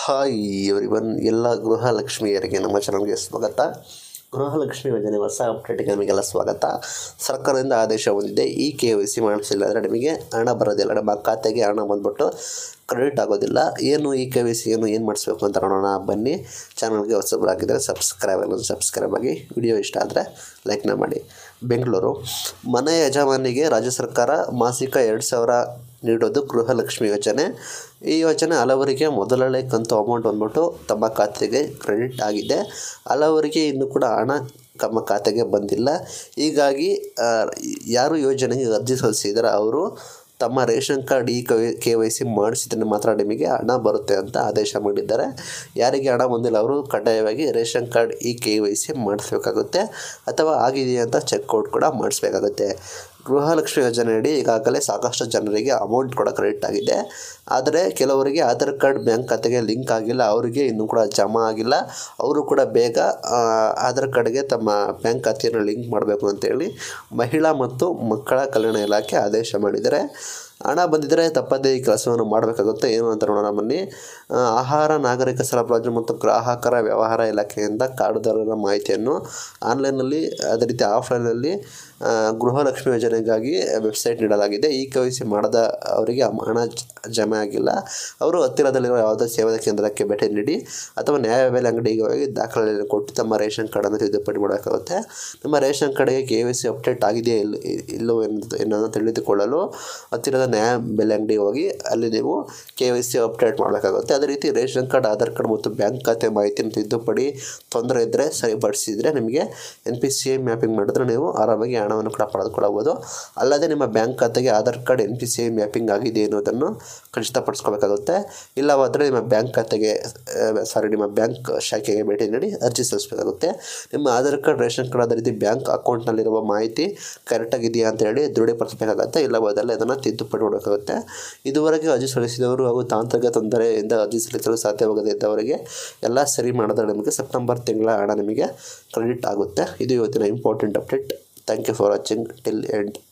hi ಇವರಿವನ್ ಎಲ್ಲ ಗೃಹಲಕ್ಷ್ಮಿಯರಿಗೆ ನಮ್ಮ ಚಾನಲ್ಗೆ ಸ್ವಾಗತ ಗೃಹಲಕ್ಷ್ಮಿ ಯೋಜನೆ ಹೊಸ ಅಪ್ಡೇಟ್ಗೆ ನಮಗೆಲ್ಲ ಸ್ವಾಗತ ಸರ್ಕಾರದಿಂದ ಆದೇಶ ಹೊಂದಿದೆ ಈ ಕೆ ವೈ ಸಿ ಮಾಡಿಸಿಲ್ಲ ಅಂದರೆ ನಿಮಗೆ ಹಣ ಬರೋದಿಲ್ಲ ನಮ್ಮ ಖಾತೆಗೆ ಹಣ ಬಂದ್ಬಿಟ್ಟು ಕ್ರೆಡಿಟ್ ಆಗೋದಿಲ್ಲ ಏನು ಈ ಕೆ ವೈ ಸಿ ಏನು ಏನು ಮಾಡಿಸ್ಬೇಕು ಅಂತ ನೋಡೋಣ ಬನ್ನಿ ಚಾನಲ್ಗೆ ಹೊಸಬರಾಗಿದ್ದರೆ ಸಬ್ಸ್ಕ್ರೈಬ್ ಆಗಲ್ಲ ಸಬ್ಸ್ಕ್ರೈಬ್ ಆಗಿ ವಿಡಿಯೋ ಇಷ್ಟ ಆದರೆ ಲೈಕ್ನ ಮಾಡಿ ಬೆಂಗಳೂರು ಮನೆ ಯಜಮಾನಿಗೆ ರಾಜ್ಯ ಸರ್ಕಾರ ಮಾಸಿಕ ಎರಡು ಸಾವಿರ ನೀಡೋದು ಗೃಹಲಕ್ಷ್ಮಿ ಯೋಜನೆ ಈ ಯೋಜನೆ ಹಲವರಿಗೆ ಮೊದಲನೇ ಕಂತು ಅಮೌಂಟ್ ಬಂದ್ಬಿಟ್ಟು ತಮ್ಮ ಖಾತೆಗೆ ಕ್ರೆಡಿಟ್ ಆಗಿದೆ ಹಲವರಿಗೆ ಇನ್ನೂ ಕೂಡ ಹಣ ತಮ್ಮ ಖಾತೆಗೆ ಬಂದಿಲ್ಲ ಹೀಗಾಗಿ ಆ, ಯಾರು ಯೋಜನೆಗೆ ಅರ್ಜಿ ಸಲ್ಲಿಸಿದರೆ ಅವರು ತಮ್ಮ ration card E K Y C ಮಾಡಿಸಿದ್ರೆ ಮಾತ್ರ ನಿಮಗೆ ಹಣ ಬರುತ್ತೆ ಅಂತ ಆದೇಶ ಮಾಡಿದ್ದಾರೆ ಯಾರಿಗೆ ಹಣ ಬಂದಿಲ್ಲ ಅವರು ಕಡ್ಡಾಯವಾಗಿ ration card E K Y C ಮಾಡಿಸ್ಬೇಕಾಗುತ್ತೆ ಅಥವಾ ಆಗಿದೆಯಾ ಅಂತ ಚೆಕ್ಔಟ್ ಕೂಡ ಮಾಡಿಸ್ಬೇಕಾಗುತ್ತೆ ಗೃಹಲಕ್ಷ್ಮಿ ಯೋಜನೆಯಡಿ ಈಗಾಗಲೇ ಸಾಕಷ್ಟು ಜನರಿಗೆ ಅಮೌಂಟ್ ಕೂಡ ಕ್ರೆಡಿಟ್ ಆಗಿದೆ ಆದರೆ ಕೆಲವರಿಗೆ ಆಧಾರ್ ಕಾರ್ಡ್ ಬ್ಯಾಂಕ್ ಖಾತೆಗೆ ಲಿಂಕ್ ಆಗಿಲ್ಲ ಅವರಿಗೆ ಇನ್ನೂ ಕೂಡ ಜಮಾ ಆಗಿಲ್ಲ ಅವರು ಕೂಡ ಬೇಗ ಆ, ಆಧಾರ್ ಕಾರ್ಡ್ಗೆ ತಮ್ಮ ಬ್ಯಾಂಕ್ ಖಾತೆಯನ್ನು ಲಿಂಕ್ ಮಾಡಬೇಕು ಅಂತೇಳಿ ಮಹಿಳಾ ಮತ್ತು ಮಕ್ಕಳ ಕಲ್ಯಾಣ ಇಲಾಖೆ ಆದೇಶ ಮಾಡಿದ್ದಾರೆ ಹಣ ಬಂದಿದ್ದರೆ ತಪ್ಪದೇ ಈ ಕೆಲಸವನ್ನು ಮಾಡಬೇಕಾಗುತ್ತೆ ಏನು ಅಂತ ನೋಡೋಣ ಬನ್ನಿ ಆ, ಆಹಾರ ನಾಗರಿಕ ಸರಬರಾಜು ಮತ್ತು ಗ್ರಾಹಕರ ವ್ಯವಹಾರ ಇಲಾಖೆಯಿಂದ ಕಾರ್ಡುದಾರರ ಮಾಹಿತಿಯನ್ನು ಆನ್ಲೈನಲ್ಲಿ ಅದೇ ರೀತಿ ಆಫ್ಲೈನಲ್ಲಿ ಆ, ಗೃಹಲಕ್ಷ್ಮಿ ಯೋಜನೆಗಾಗಿ ವೆಬ್ಸೈಟ್ ನೀಡಲಾಗಿದೆ ಈ ಕೆ ವೈ ಸಿ ಮಾಡದ ಅವರಿಗೆ ಅಮ- ಹಣ ಜ- ಜಮೆ ಆಗಿಲ್ಲ ಅವರು ಹತ್ತಿರದಲ್ಲಿರುವ ಯಾವುದೇ ಸೇವಾ ಕೇಂದ್ರಕ್ಕೆ ಭೇಟಿ ನೀಡಿ ಅಥವಾ ನ್ಯಾಯಬೆಲೆ ಅಂಗಡಿಗೆ ಹೋಗಿ ದಾಖಲೆಯನ್ನು ಕೊಟ್ಟು ತಮ್ಮ ರೇಷನ್ ಕಾರ್ಡನ್ನು ತಿದ್ದುಪಡಿ ಮಾಡಬೇಕಾಗುತ್ತೆ ನಿಮ್ಮ ರೇಷನ್ ಕಾರ್ಡ್ಗೆ ಕೆ ವೈ ಸಿ ಅಪ್ಡೇಟ್ ಆಗಿದೆಯೇ ಇಲ್ಲ ಇಲ್ಲವೋ ಎಂದು ಎನ್ನುವುದನ್ನು ತಿಳಿದುಕೊಳ್ಳಲು ಹತ್ತಿರದ ನ್ಯಾಯ ಬೆಲೆ ಅಂಗಡಿಗೆ ಹೋಗಿ ಅಲ್ಲಿ ನೀವು ಕೆ ವೈ ಸಿ ಅಪ್ಡೇಟ್ ಮಾಡಬೇಕಾಗುತ್ತೆ ಅದೇ ರೀತಿ ರೇಷನ್ ಕಾರ್ಡ್ ಆಧಾರ್ ಕಾರ್ಡ್ ಮತ್ತು ಬ್ಯಾಂಕ್ ಖಾತೆ ಮಾಹಿತಿಯನ್ನು ತಿದ್ದುಪಡಿ ತೊಂದರೆ ಇದ್ದರೆ ಸರಿಪಡಿಸಿದರೆ ನಿಮಗೆ N P C I mapping ಮಾಡಿದ್ರೆ ನೀವು ಆರಾಮಾಗಿ ಹಣವನ್ನು ಕೂಡ ಪಡೆದುಕೊಳ್ಳಬಹುದು ಅಲ್ಲದೆ ನಿಮ್ಮ ಬ್ಯಾಂಕ್ ಖಾತೆಗೆ Aadhaar card N P C I mapping ಆಗಿದೆ ಎನ್ನುವುದನ್ನು ಖಚಿತಪಡಿಸ್ಕೋಬೇಕಾಗುತ್ತೆ ಇಲ್ಲವಾದರೆ ನಿಮ್ಮ ಬ್ಯಾಂಕ್ ಖಾತೆಗೆ ಸಾರಿ ನಿಮ್ಮ ಬ್ಯಾಂಕ್ ಶಾಖೆಗೆ ಭೇಟಿ ನೀಡಿ ಅರ್ಜಿ ಸಲ್ಲಿಸಬೇಕಾಗುತ್ತೆ ನಿಮ್ಮ ಆಧಾರ್ ಕಾರ್ಡ್ ರೇಷನ್ ಕಾರ್ಡ್ ಅದೇ ರೀತಿ ಬ್ಯಾಂಕ್ ಅಕೌಂಟ್ನಲ್ಲಿರುವ ಮಾಹಿತಿ ಕರೆಕ್ಟಾಗಿದೆಯಾ ಅಂತ ಹೇಳಿ ದೃಢಪಡಿಸಬೇಕಾಗುತ್ತೆ ಇಲ್ಲವಾದಲ್ಲಿ ಅದನ್ನು ತಿದ್ದುಪಡಿ ಮಾಡಬೇಕಾಗುತ್ತೆ ಇದುವರೆಗೆ ಅರ್ಜಿ ಸಲ್ಲಿಸಿದವರು ಹಾಗೂ ತಾಂತ್ರಿಕ ತೊಂದರೆಯಿಂದ ಅರ್ಜಿ ಸಲ್ಲಿಸಲು ಸಾಧ್ಯವಾಗದೇ ಇದ್ದವರಿಗೆ ಎಲ್ಲ ಸರಿ ಮಾಡಿದ್ರೆ ನಿಮಗೆ ಸೆಪ್ಟೆಂಬರ್ ತಿಂಗಳ ಹಣ ನಿಮಗೆ ಕ್ರೆಡಿಟ್ ಆಗುತ್ತೆ ಇದು ಇವತ್ತಿನ important update thank you for watching till end